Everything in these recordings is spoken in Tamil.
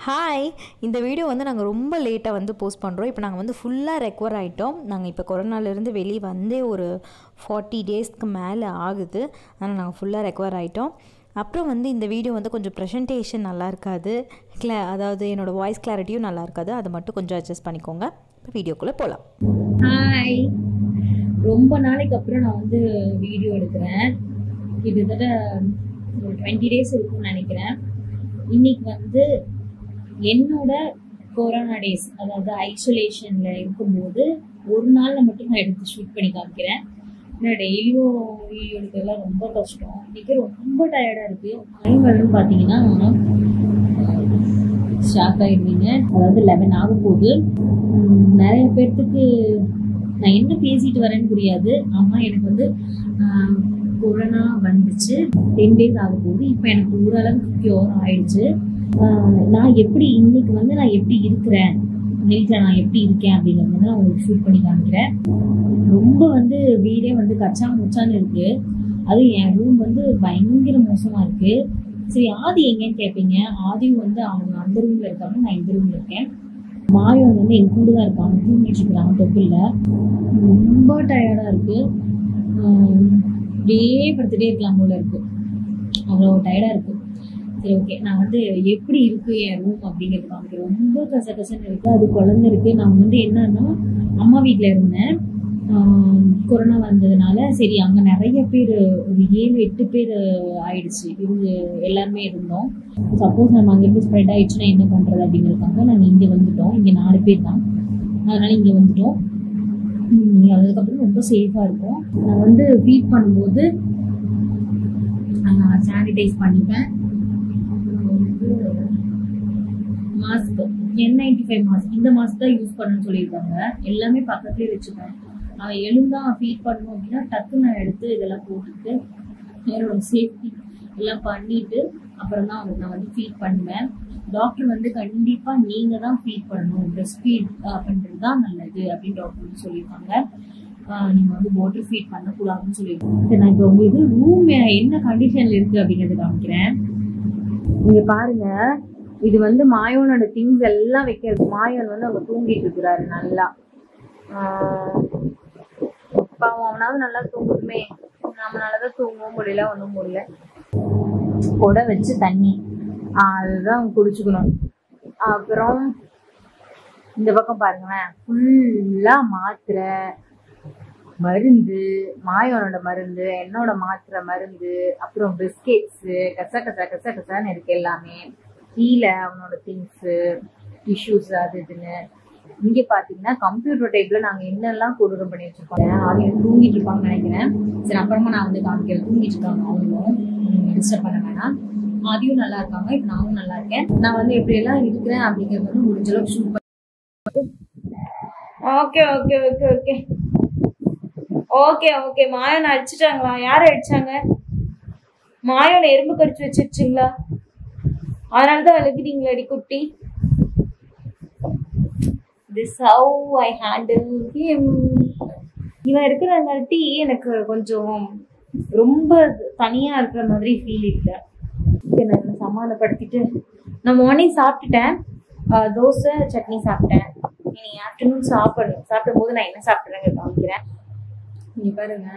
ஹாய் இந்த வீடியோ வந்து நாங்கள் ரொம்ப லேட்டாக வந்து போஸ்ட் பண்ணுறோம் இப்போ நாங்கள் வந்து ஃபுல்லாக ரெக்கவர் ஆகிட்டோம் நாங்கள் இப்போ கொரோனாலேருந்து வெளியே வந்தே ஒரு ஃபார்ட்டி டேஸ்க்கு மேலே ஆகுது ஆனால் நாங்கள் ஃபுல்லாக ரெக்கவர் ஆகிட்டோம் அப்புறம் வந்து இந்த வீடியோ வந்து கொஞ்சம் ப்ரெசன்டேஷன் நல்லா இருக்காது கிளா அதாவது என்னோடய வாய்ஸ் கிளாரிட்டியும் நல்லா இருக்காது அதை மட்டும் கொஞ்சம் அட்ஜஸ்ட் பண்ணிக்கோங்க இப்போ வீடியோக்குள்ளே போகலாம் ஹாய் ரொம்ப நாளைக்கு அப்புறம் நான் வந்து வீடியோ எடுக்கிறேன் கிட்டத்தட்ட ஒரு டுவெண்ட்டி டேஸ் இருக்கும்னு நினைக்கிறேன் இன்னைக்கு வந்து என்னோட கொரோனா டேஸ் அதாவது ஐசோலேஷனில் இருக்கும்போது ஒரு நாளில் மட்டும் நான் எடுத்து ஷூட் பண்ணி காமிக்கிறேன் ஏன்னா டெய்லியும் வீடியோ எடுக்கிறதுலாம் ரொம்ப கஷ்டம் இன்னைக்கு ரொம்ப டயர்டாக இருக்குது டைம் வருதுன்னு பார்த்தீங்கன்னா ஷாக் ஆயிடுவீங்க அதாவது லெவன் ஆக போகுது உம், நிறைய பேர்த்துக்கு நான் என்ன பேசிட்டு வரேன்னு புரியாது அம்மா எனக்கு வந்து ஆஹ், கொரோனா வந்துச்சு டென் டேஸ் ஆக போகுது இப்போ எனக்கு ஓரளவுக்கு க்யூர் ஆயிடுச்சு ஆஹ், நான் எப்படி இன்னைக்கு வந்து நான் எப்படி இருக்கிறேன் வீட்டில் நான் எப்படி இருக்கேன் அப்படிங்கிறது வந்து நான் உங்களுக்கு ஷூட் பண்ணி காமிக்கிறேன் ரொம்ப வந்து வீடே வந்து கச்சா முச்சான்னு இருக்கு அது என் ரூம் வந்து பயங்கர மோசமா இருக்கு சரி ஆதி எங்கன்னு கேட்பீங்க ஆதியும் வந்து அவங்க அந்த ரூம்ல இருக்காங்க நான் இந்த ரூம்ல இருக்கேன் மாயன் வந்து என் கூட தான் இருக்காங்க தூங்கிட்டு இருக்கிறாங்க தொப்பில்ல ரொம்ப டயர்டா இருக்கு ஆஹ் அப்படியே படுத்துட்டே இருக்கலாம் போல இருக்கு அவ்வளோ டயர்டா இருக்கு சரி ஓகே நான் வந்து எப்படி இருக்கு என் ரூம் அப்படிங்கிறது காமிக்கிறேன் ரொம்ப கச கசன்னு இருக்கு அது குழந்தை இருக்கு நான் வந்து என்னன்னா அம்மா வீட்டில் இருந்தேன் ஆஹ் கொரோனா வந்ததுனால சரி அங்கே நிறைய பேர் ஒரு ஏழு எட்டு பேர் ஆயிடுச்சு இருந்து எல்லாருமே இருந்தோம் சப்போஸ் நம்ம அங்கேருந்து ஸ்ப்ரெட் ஆயிடுச்சுன்னா என்ன பண்ணுறது அப்படிங்கிறதுக்காக நாங்கள் இங்கே வந்துட்டோம் இங்கே நாலு பேர் தான் அதனால இங்கே வந்துட்டோம் உம் அதுக்கப்புறம் ரொம்ப சேஃபாக இருக்கும் நான் வந்து ஃபீட் பண்ணும்போது சானிடைஸ் பண்ணிப்பேன் மாஸ்க் என் நைன்டி ஃபைவ் மாஸ்க் இந்த மாஸ்க் தான் யூஸ் பண்ணணும்னு சொல்லியிருக்காங்க எல்லாமே பக்கத்துலேயே வச்சுப்பேன் அவன் எழுந்தா ஃபீட் பண்ணணும் அப்படின்னா டக்கு நான் எடுத்து இதெல்லாம் போட்டுட்டு என்னோட சேஃப்டி எல்லாம் பண்ணிட்டு அப்புறம் தான் அவனுக்கு நான் வந்து ஃபீட் பண்ணுவேன் டாக்டர் வந்து கண்டிப்பா நீங்க தான் ஃபீட் பண்ணணும் பிரஸ்ட் ஃபீட் பண்றது தான் நல்லது அப்படின்னு டாக்டர் வந்து சொல்லியிருக்காங்க ஆஹ் நீங்க வந்து வாட்டர் ஃபீட் பண்ணக்கூடாதுன்னு சொல்லியிருக்காங்க சரி நான் இப்போ உங்களுக்கு ரூம் என்ன கண்டிஷன்ல இருக்கு அப்படிங்கறத காமிக்கிறேன் இங்க பாருங்க இது வந்து மாயோனோட திங்ஸ் எல்லாம் வைக்கிறது மாயோன் வந்து அவங்க தூங்கிட்டு இருக்கிறாரு நல்லா ஆஹ் பாவம் அவனாவது நல்லா தூங்குமே நம்மளாலதான் தூங்கவும் முடியல ஒன்றும் முடியல கொடை வச்சு தண்ணி ஆஹ் அதுதான் அவங்க குடிச்சுக்கணும் அப்புறம் இந்த பக்கம் பாருங்களேன் ஃபுல்லா மாத்திரை மருந்து மாயோனோட மருந்து என்னோட மாத்திரை மருந்து அப்புறம் பிஸ்கெட்ஸு கச கச கச கசான்னு இருக்கு எல்லாமே கீழே அவனோட திங்ஸு டிஷ்யூஸ் அது இதுன்னு இங்க பாத்தீங்கன்னா கம்ப்யூட்டர் டைப்ல நாங்க என்னெல்லாம் கொடூரம் பண்ணி வச்சிருக்கோம் அவங்க தூங்கிட்டு இருப்பாங்கன்னு நினைக்கிறேன் சரி அப்புறமா நான் வந்து காமிக்கிறேன் தூங்கிட்டு இருக்காங்க அவங்களும் டிஸ்டர்ப் பண்ண வேணாம் ஆதியும் நல்லா இருக்காங்க இப்போ நானும் நல்லா இருக்கேன் நான் வந்து எப்படி எல்லாம் இருக்கிறேன் அப்படிங்கிறது வந்து முடிஞ்ச அளவுக்கு shoot okay okay okay okay okay okay மாயனை அடிச்சிட்டாங்களா யார் அடிச்சாங்க மாயனை எறும்பு கடிச்சு வச்சிருச்சுங்களா அதனால தான் அழுகிறீங்களாடி குட்டி this how I handle him இவன் இருக்கிறங்காட்டி எனக்கு கொஞ்சம் ரொம்ப தனியா இருக்கிற மாதிரி ஃபீல் இல்லை நான் என்னை சமாதானப்படுத்திட்டு நான் மார்னிங் சாப்பிட்டுட்டேன் ஆஹ் தோசை சட்னி சாப்பிட்டேன் இனி ஆஃப்டர்நூன் சாப்பிடணும் சாப்பிடும் போது நான் என்ன சாப்பிட்றேங்க காமிக்கிறேன் இங்க பாருங்க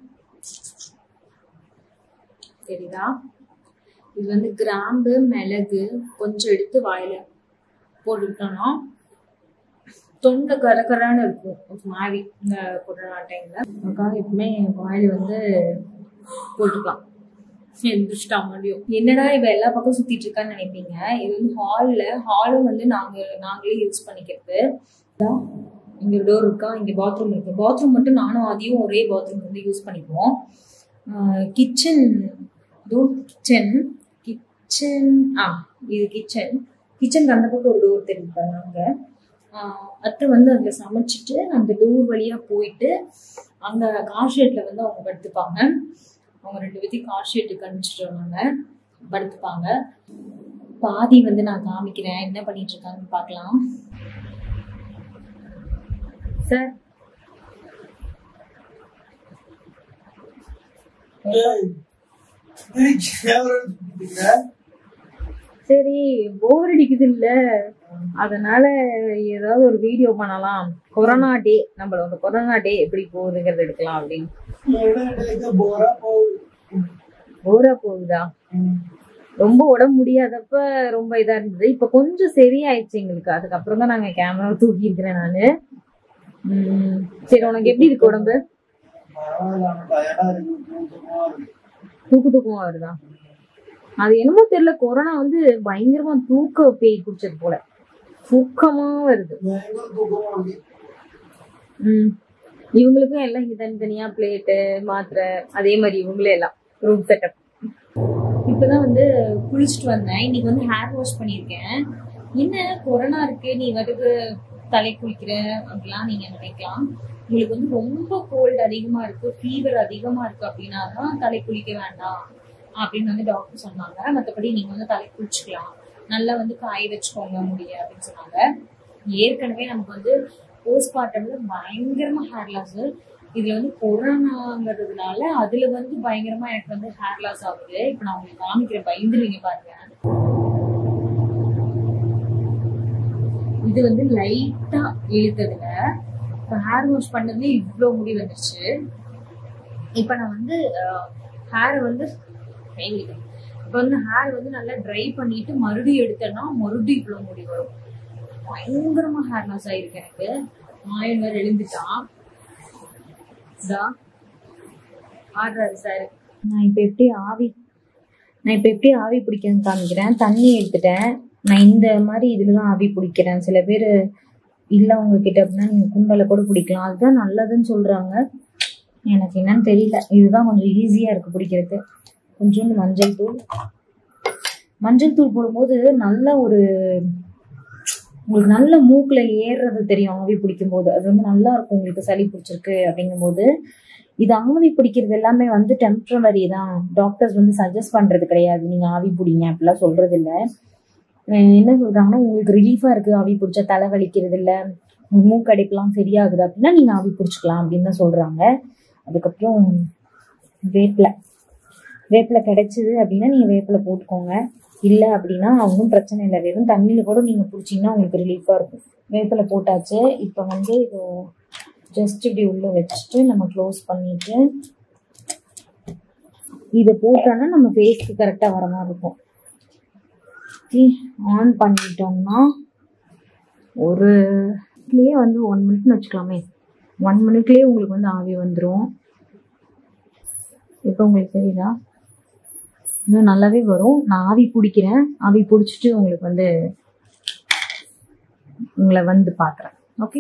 தெரியுதா இது வந்து கிராம்பு மிளகு கொஞ்சம் எடுத்து வாயில போட்டுக்கிட்டோம்னா தொண்டை கரகரான்னு இருக்கும் ஒரு மாதிரி இந்த கொரோனா டைம்ல அதுக்காக எப்பவுமே வாயில வந்து போட்டுக்கலாம் எந்திரிச்சிட்டா மறுபடியும் என்னடா இவ எல்லா பக்கம் சுத்திட்டு இருக்கான்னு நினைப்பீங்க இது வந்து ஹால்ல ஹாலும் வந்து நாங்க நாங்களே யூஸ் பண்ணிக்கிறது இதான் இங்க டோர் இருக்கா இங்க பாத்ரூம் இருக்கு பாத்ரூம் மட்டும் நானும் அதையும் ஒரே பாத்ரூம் வந்து யூஸ் பண்ணிக்குவோம் கிச்சன் டோர் கிச்சன் கிச்சன் ஆ இது கிச்சன் கிச்சனுக்கு அந்த பக்கம் ஒரு டோர் தெரியுது நாங்க அத்தை வந்து அதுல சமைச்சிட்டு அந்த டோர் வழியா போயிட்டு அங்க கார் ஷெட்ல வந்து அவங்க படுத்துப்பாங்க அவங்க ரெண்டு பேத்தையும் கார் ஷெட்டுக்கு அனுப்பிச்சிட்டு வந்தாங்க படுத்துப்பாங்க பாதி வந்து நான் காமிக்கிறேன் என்ன பண்ணிட்டு இருக்காங்கன்னு பார்க்கலாம் சார் கேமரா சரி போர் அடிக்குது இல்ல அதனால ஏதாவது ஒரு வீடியோ பண்ணலாம் கொரோனா டே நம்மளோட கொரோனா டே எப்படி போகுதுங்கிறது எடுக்கலாம் அப்படின்னு போரா போகுதா ரொம்ப உடம்பு முடியாதப்ப ரொம்ப இதா இருந்தது இப்ப கொஞ்சம் சரியாயிடுச்சு எங்களுக்கு அதுக்கப்புறம் தான் நாங்க கேமரா தூக்கி இருக்கிறேன் நானு உம் சரி உனக்கு எப்படி இருக்கு உடம்பு தூக்கு தூக்கமா வருதா அது என்னமோ தெரியல கொரோனா வந்து பயங்கரமா தூக்க பேய் குடிச்சது போல தூக்கமா வருது உம் இவங்களுக்கும் எல்லாம் இங்க தனித்தனியா பிளேட்டு மாத்திரை அதே மாதிரி இவங்களே எல்லாம் ரூம் செட்டப் இப்பதான் வந்து குளிச்சுட்டு வந்தேன் இன்னைக்கு வந்து ஹேர் வாஷ் பண்ணியிருக்கேன் என்ன கொரோனா இருக்கு நீ வந்துட்டு தலை குளிக்கிற அப்படிலாம் நீங்க நினைக்கலாம் உங்களுக்கு வந்து ரொம்ப கோல்டு அதிகமா இருக்கு ஃபீவர் அதிகமா இருக்கு அப்படின்னா தான் தலை குளிக்க வேண்டாம் அப்படின்னு வந்து டாக்டர் சொன்னாங்க மற்றபடி நீங்க வந்து தலை குளிச்சுக்கலாம் நல்லா வந்து காய வச்சுக்கோங்க முடிய அப்படின்னு சொன்னாங்க ஏற்கனவே நமக்கு வந்து போஸ்ட்மார்ட்டம்ல பயங்கரமா ஹேர் லாஸ் இதுல வந்து கொரோனாங்கிறதுனால அதுல வந்து பயங்கரமா எனக்கு வந்து ஹேர் லாஸ் ஆகுது இப்ப நான் உங்களுக்கு காமிக்கிறேன் பயந்துருவீங்க பாருங்க இது வந்து லைட்டா இழுத்ததுல இப்ப ஹேர் வாஷ் பண்ணதுல இவ்ளோ முடி வந்துருச்சு இப்ப நான் வந்து ஹேரை வந்து கைவிட்டேன் இப்ப வந்து ஹேர் வந்து நல்லா ட்ரை பண்ணிட்டு மறுபடியும் எடுத்தேன்னா மறுபடியும் இவ்வளவு முடி வரும் பயங்கரமா ஹேர் லாஸ் ஆயிருக்கு எனக்கு மாயன் வேற எழுந்துட்டான் இதா ஆடுறாரு சார் நான் இப்ப எப்படி ஆவி நான் இப்ப எப்படி ஆவி பிடிக்கிறேன்னு காமிக்கிறேன் தண்ணி எடுத்துட்டேன் நான் இந்த மாதிரி இதுல தான் ஆவி பிடிக்கிறேன் சில பேர் இல்ல உங்ககிட்ட அப்படின்னா நீங்க குண்டல கூட பிடிக்கலாம் அதுதான் நல்லதுன்னு சொல்றாங்க எனக்கு என்னன்னு தெரியல இதுதான் கொஞ்சம் ஈஸியா இருக்கு பிடிக்கிறதுக்கு கொஞ்சோண்டு மஞ்சள் தூள் மஞ்சள் தூள் போடும்போது நல்ல ஒரு உங்களுக்கு நல்ல மூக்குல ஏறுறது தெரியும் ஆவி பிடிக்கும் போது அது வந்து நல்லா இருக்கும் உங்களுக்கு சளி பிடிச்சிருக்கு அப்படிங்கும்போது இது ஆவி பிடிக்கிறது எல்லாமே வந்து டெம்பரவரி தான் டாக்டர்ஸ் வந்து சஜஸ்ட் பண்றது கிடையாது நீங்க ஆவி பிடிங்க அப்படிலாம் சொல்றது இல்ல அஹ் என்ன சொல்றாங்கன்னா உங்களுக்கு ரிலீஃபா இருக்கு ஆவி பிடிச்சா தலை வலிக்கிறது இல்ல உங்க மூக்கடைப்பெல்லாம் சரியாகுது அப்படின்னா நீங்க ஆவி பிடிச்சிக்கலாம் அப்படின்னு தான் சொல்றாங்க அதுக்கப்புறம் வேப்பிலை வேப்பிலை கிடைச்சது அப்படின்னா நீங்க வேப்பிலை போட்டுக்கோங்க இல்லை அப்படின்னா ஒன்றும் பிரச்சனை இல்லை வெறும் தண்ணியில கூட நீங்க பிடிச்சிங்கன்னா உங்களுக்கு ரிலீஃபா இருக்கும் வேப்பிலை போட்டாச்சு இப்போ வந்து இது ஜஸ்ட் இப்படி உள்ள வச்சுட்டு நம்ம க்ளோஸ் பண்ணிட்டு இதை போட்டோன்னா நம்ம ஃபேஸ்க்கு கரெக்டாக வர மாதிரி இருக்கும் ஆன் பண்ணிட்டோம்னா ஒரு இதுலயே வந்து ஒன் மினிட்னு வச்சுக்கலாமே ஒன் மினிட்லேயே உங்களுக்கு வந்து ஆவி வந்துடும் இப்போ உங்களுக்கு தெரியுதா இன்னும் நல்லாவே வரும் நான் ஆவி பிடிக்கிறேன் ஆவி பிடிச்சிட்டு உங்களுக்கு வந்து உங்களை வந்து பார்க்குறேன் ஓகே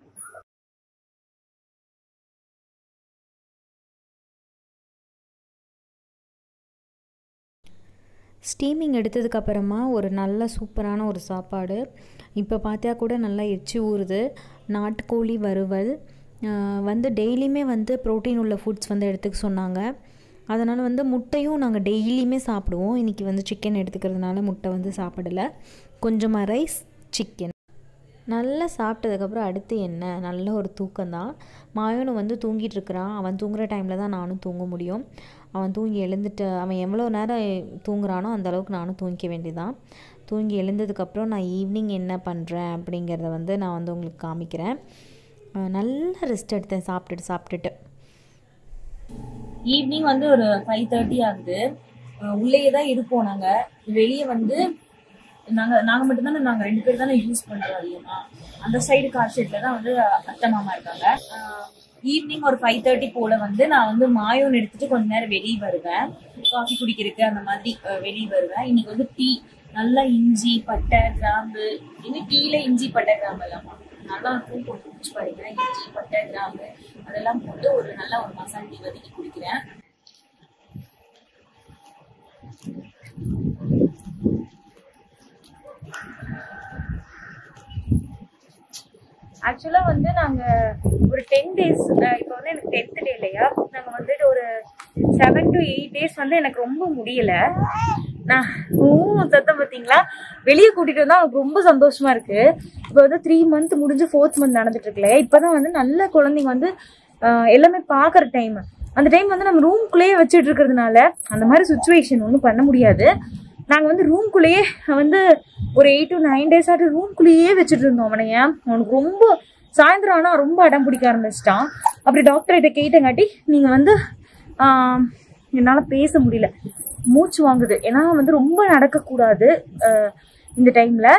ஸ்டீமிங் எடுத்ததுக்கப்புறமா ஒரு நல்ல சூப்பரான ஒரு சாப்பாடு இப்போ பார்த்தா கூட நல்லா எச்சி ஊறுது நாட்டுக்கோழி வறுவல் ஆஹ் வந்து டெய்லியுமே வந்து ப்ரோட்டீன் உள்ள ஃபுட்ஸ் வந்து எடுத்துக்க சொன்னாங்க அதனால் வந்து முட்டையும் நாங்கள் டெய்லியுமே சாப்பிடுவோம் இன்றைக்கி வந்து சிக்கன் எடுத்துக்கிறதுனால முட்டை வந்து சாப்பிடலை கொஞ்சமாக ரைஸ் சிக்கன் நல்லா சாப்பிட்டதுக்கப்புறம் அடுத்து என்ன நல்ல ஒரு தூக்கம்தான் மாயோனும் வந்து தூங்கிட்டு இருக்கிறான் அவன் தூங்குற டைமில் தான் நானும் தூங்க முடியும் அவன் தூங்கி எழுந்துட்டு அவன் எவ்வளோ நேரம் தூங்குறானோ அந்த அளவுக்கு நானும் தூங்கிக்க வேண்டியதான் தூங்கி எழுந்ததுக்கப்புறம் நான் ஈவினிங் என்ன பண்ணுறேன் அப்படிங்கிறத வந்து நான் வந்து உங்களுக்கு காமிக்கிறேன் அஹ் நல்லா ரெஸ்ட் எடுத்தேன் சாப்பிட்டுட்டு சாப்பிட்டுட்டு ஈவினிங் வந்து ஒரு ஃபைவ் தேர்ட்டி ஆகுது அஹ் உள்ளேயே தான் இருப்போம் நாங்க வெளியே வந்து நாங்க நாங்க மட்டும் தானே நாங்க ரெண்டு பேர் தானே யூஸ் பண்றோம் அதிகமா அந்த சைடு கார் ஷெட்ல தான் வந்து அத்தை மாமா இருக்காங்க ஈவினிங் ஒரு ஃபைவ் தேர்ட்டி போல வந்து நான் வந்து மாயோன் எடுத்துட்டு கொஞ்ச நேரம் வெளியே வருவேன் காஃபி குடிக்கிறதுக்கு அந்த மாதிரி அஹ், வெளியே வருவேன் இன்னைக்கு வந்து டீ நல்லா இஞ்சி பட்டை கிராம்பு இன்னும் டீல இஞ்சி பட்டை கிராம்பு எல்லாம் நல்லா இருக்கும் போட்டு குடிச்சு பாருங்க இஞ்சி பட்டை கிராம்பு அதெல்லாம் போட்டு ஒரு நல்ல ஒரு மசாலா டீ வதக்கி குடிக்கிறேன் ஆக்சுவலா வந்து நாங்க ஒரு டென் டேஸ் இப்போ வந்து எனக்கு டென்த் டே இல்லையா நாங்க வந்துட்டு ஒரு செவன் டு எயிட் டேஸ் வந்து எனக்கு ரொம்ப முடியல நான் ஊ சத்தம் பார்த்தீங்களா வெளியே கூட்டிட்டு வந்தா எனக்கு ரொம்ப சந்தோஷமா இருக்கு இப்போ வந்து த்ரீ மந்த் முடிஞ்சு ஃபோர்த் மந்த் நடந்துட்டு இருக்குல்ல இப்பதான் வந்து நல்ல குழந்தைங்க வந்து ஆஹ், எல்லாமே பாக்குற டைம் அந்த டைம் வந்து நம்ம ரூம்குள்ளேயே வச்சுட்டு இருக்கிறதுனால அந்த மாதிரி சுச்சுவேஷன் ஒன்றும் பண்ண முடியாது நாங்கள் வந்து ரூம்குள்ளேயே வந்து ஒரு எயிட் டு நைன் டேஸ் ஆட்டு ரூம்குள்ளேயே வச்சுட்டு இருந்தோம் அவனைய அவனுக்கு ரொம்ப சாயந்தரம் ஆனால் ரொம்ப அடம் பிடிக்க ஆரம்பிச்சிட்டான் அப்படி டாக்டர்கிட்ட கேட்டங்காட்டி நீங்கள் வந்து என்னால் பேச முடியல மூச்சு வாங்குது ஏன்னா வந்து ரொம்ப நடக்கக்கூடாது ஆஹ் இந்த டைமில்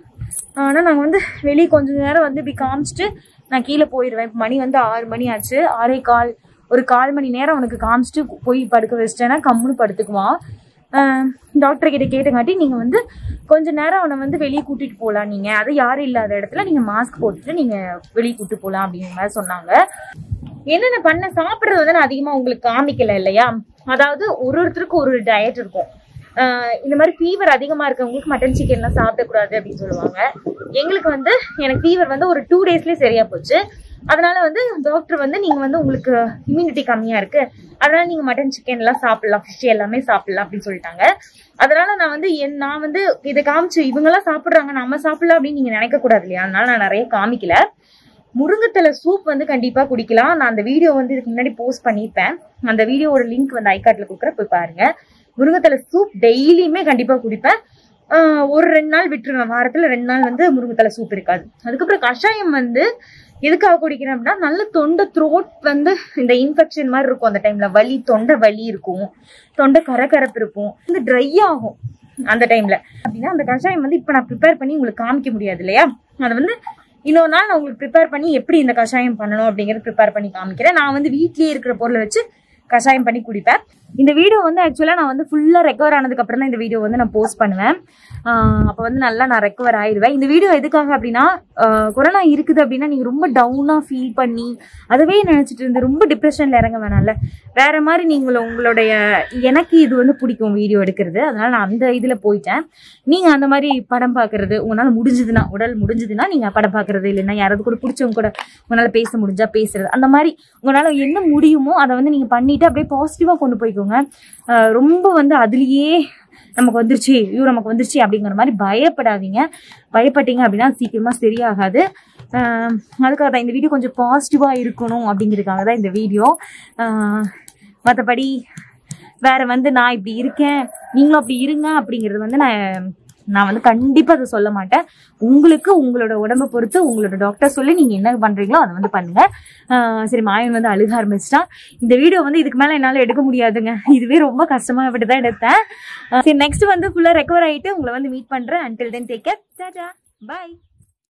ஆனால் நாங்கள் வந்து வெளியே கொஞ்ச நேரம் வந்து இப்படி காமிச்சிட்டு நான் கீழே போயிடுவேன் இப்போ மணி வந்து ஆறு மணி ஆச்சு ஆறே கால் ஒரு கால் மணி நேரம் அவனுக்கு காமிச்சிட்டு போய் படுக்க வச்சிட்டேன்னா கம்முன்னு படுத்துக்குவான் டாக்டர் கிட்ட கேட்டங்காட்டி நீங்கள் வந்து கொஞ்ச நேரம் அவனை வந்து வெளியே கூட்டிட்டு போகலாம் நீங்கள் அது யாரும் இல்லாத இடத்துல நீங்கள் மாஸ்க் போட்டுட்டு நீங்கள் வெளியே கூட்டிட்டு போகலாம் அப்படிங்கிற மாதிரி சொன்னாங்க என்னென்ன பண்ண சாப்பிட்றது வந்து நான் அதிகமாக உங்களுக்கு காமிக்கல இல்லையா அதாவது ஒரு ஒருத்தருக்கு ஒரு டயட் இருக்கும் ஆஹ் இந்த மாதிரி ஃபீவர் அதிகமாக இருக்கவங்களுக்கு மட்டன் சிக்கன்லாம் சாப்பிடக்கூடாது அப்படின்னு சொல்லுவாங்க எங்களுக்கு வந்து எனக்கு ஃபீவர் வந்து ஒரு டூ டேஸ்லேயே சரியா போச்சு அதனால வந்து டாக்டர் வந்து நீங்கள் வந்து உங்களுக்கு இம்யூனிட்டி கம்மியாக இருக்கு அதனால நீங்கள் மட்டன் சிக்கன் எல்லாம் சாப்பிடலாம் ஃபிஷ் எல்லாமே சாப்பிடலாம் அப்படின்னு சொல்லிட்டாங்க அதனால நான் வந்து என் நான் வந்து இதை காமிச்சு இவங்கெல்லாம் சாப்பிட்றாங்க நம்ம சாப்பிடலாம் அப்படின்னு நீங்கள் நினைக்கக்கூடாது இல்லையா அதனால நான் நிறைய காமிக்கல முருங்கைத்தலை சூப் வந்து கண்டிப்பா குடிக்கலாம் நான் அந்த வீடியோ வந்து இதுக்கு முன்னாடி போஸ்ட் பண்ணியிருப்பேன் அந்த வீடியோவோட லிங்க் வந்து ஐகார்ட்ல கொடுக்குறேன் போய் பாருங்க முருங்கைத்தலை சூப் டெய்லியுமே கண்டிப்பா குடிப்பேன் ஆஹ் ஒரு ரெண்டு நாள் விட்டுருவேன் வாரத்துல ரெண்டு நாள் வந்து முருங்கைத்தலை சூப் இருக்காது அதுக்கப்புறம் கஷாயம் வந்து எதுக்காக குடிக்கிறேன் அப்படின்னா நல்ல தொண்டை த்ரோட் வந்து இந்த இன்ஃபெக்ஷன் மாதிரி இருக்கும் அந்த டைம்ல வலி தொண்டை வலி இருக்கும் தொண்டை கரகரப்பு இருக்கும் வந்து ட்ரை ஆகும் அந்த டைம்ல அப்படின்னா அந்த கஷாயம் வந்து இப்போ நான் ப்ரிப்பேர் பண்ணி உங்களுக்கு காமிக்க முடியாது இல்லையா அதை வந்து இன்னொரு நாள் நான் உங்களுக்கு ப்ரிப்பேர் பண்ணி எப்படி இந்த கஷாயம் பண்ணணும் அப்படிங்கறது ப்ரிப்பேர் பண்ணி காமிக்கிறேன் நான் வந்து வீட்லயே இருக்கிற பொருளை வச்சு கஷாயம் பண்ணி குடிப்பேன் இந்த வீடியோ வந்து ஆக்சுவலாக நான் வந்து ஃபுல்லாக ரெக்கவர் ஆனதுக்கு அப்புறம் தான் இந்த வீடியோ வந்து நான் போஸ்ட் பண்ணுவேன் அப்போ வந்து நல்லா நான் ரெக்கவர் ஆயிடுவேன் இந்த வீடியோ எதுக்காக அப்படின்னா ஆஹ் கொரோனா இருக்குது அப்படின்னா நீங்கள் ரொம்ப டவுனாக ஃபீல் பண்ணி அதுவே நினச்சிட்டு இருந்து ரொம்ப டிப்ரெஷனில் இறங்க வேணாம்ல வேற மாதிரி நீங்கள் உங்களுடைய எனக்கு இது வந்து பிடிக்கும் வீடியோ எடுக்கிறது அதனால நான் அந்த இதில் போயிட்டேன் நீங்கள் அந்த மாதிரி படம் பார்க்கறது உங்களால் முடிஞ்சதுன்னா உடல் முடிஞ்சதுன்னா நீங்கள் படம் பார்க்கறது இல்லைன்னா யாராவது கூட பிடிச்சவங்க கூட உங்களால் பேச முடிஞ்சா பேசுறது அந்த மாதிரி உங்களால் என்ன முடியுமோ அதை வந்து நீங்கள் பண்ணிட்டு அப்படியே பாசிட்டிவாக கொண்டு போய்க்கோங்க ஆஹ் ரொம்ப வந்து அதுலேயே நமக்கு வந்துருச்சு ஐயோ நமக்கு வந்துருச்சு அப்படிங்கிற மாதிரி பயப்படாதீங்க பயப்பட்டீங்க அப்படின்னா சீக்கிரமா சரியாகாது ஆஹ் அதுக்காக தான் இந்த வீடியோ கொஞ்சம் பாசிட்டிவாக இருக்கணும் அப்படிங்கிறதுக்காக தான் இந்த வீடியோ மற்றபடி வேற வந்து நான் இப்படி இருக்கேன் நீங்களும் அப்படி இருங்க அப்படிங்கிறது வந்து நான் நான் வந்து கண்டிப்பாக அதை சொல்ல மாட்டேன் உங்களுக்கு உங்களோட உடம்பை பொறுத்து உங்களோட டாக்டர் சொல்லி நீங்கள் என்ன பண்ணுறீங்களோ அதை வந்து பண்ணுங்க ஆஹ் சரி மாயன் வந்து அழுக ஆரம்பிச்சிட்டான் இந்த வீடியோ வந்து இதுக்கு மேலே என்னால் எடுக்க முடியாதுங்க இதுவே ரொம்ப கஷ்டமாக விட்டு தான் எடுத்தேன் ஆஹ் சரி நெக்ஸ்ட் வந்து ஃபுல்லாக ரெக்கவர் ஆகிட்டு உங்களை வந்து மீட் பண்ணுறேன் until then take care tata பாய்